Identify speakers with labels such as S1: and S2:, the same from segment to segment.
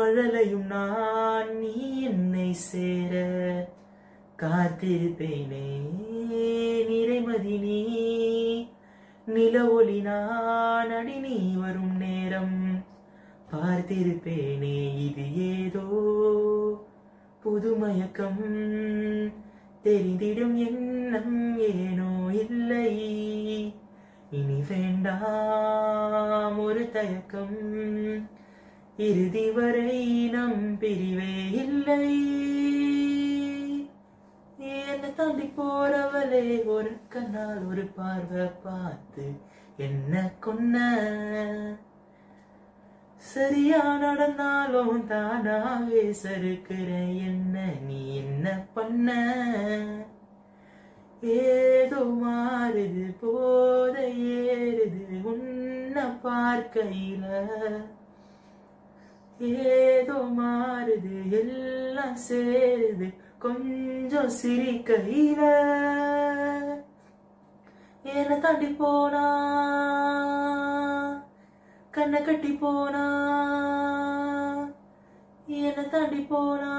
S1: மழலையும் நான் நீ என்னை சேர காத்திருப்பேனே நிறைமதி நீ நில ஒளி நான் அடி நீ வரும் நேரம் பார்த்திருப்பேனே இது ஏதோ புதுமயக்கம் தெரிந்திடும் எண்ணம் ஏனோ இல்லை இனி வேண்டாம் ஒரு தயக்கம் இறுதி வரை நம் பிரிவே இல்லை என்ன தாண்டி போறவளே ஒரு கண்ணால் ஒரு பார்வை பார்த்து என்ன கொன்ன சரியா நடந்தாலும் தானாவே சறுக்குற என்ன நீ என்ன பண்ண ஏதோ மாறுது போத ஏறுது உன்னை பார்க்கையில ஏதோ மாறுது எல்லாம் சேருது கொஞ்சம் சிரிக்கையில என்ன தாண்டி போனா கண்ணை கட்டி போனா என்ன தாண்டி போனா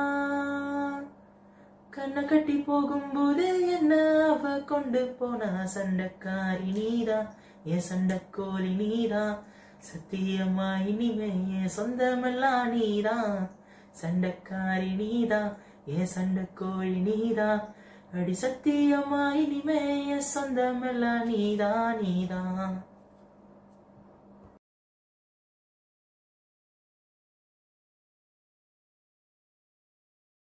S1: கண்ணை கட்டி போகும்போது என்ன அவ கொண்டு போனா சண்டைக்காரி நீதான் என் சண்டைக்கோழி நீதான் சத்தியமா இனிமே என் சொந்தமெல்லாம் நீதான் சண்டைக்காரி நீதான் என் சண்டைக்கோழி நீதான் அடி சத்தியமா இனிமே என் சொந்தமெல்லாம் நீதான் நீதான்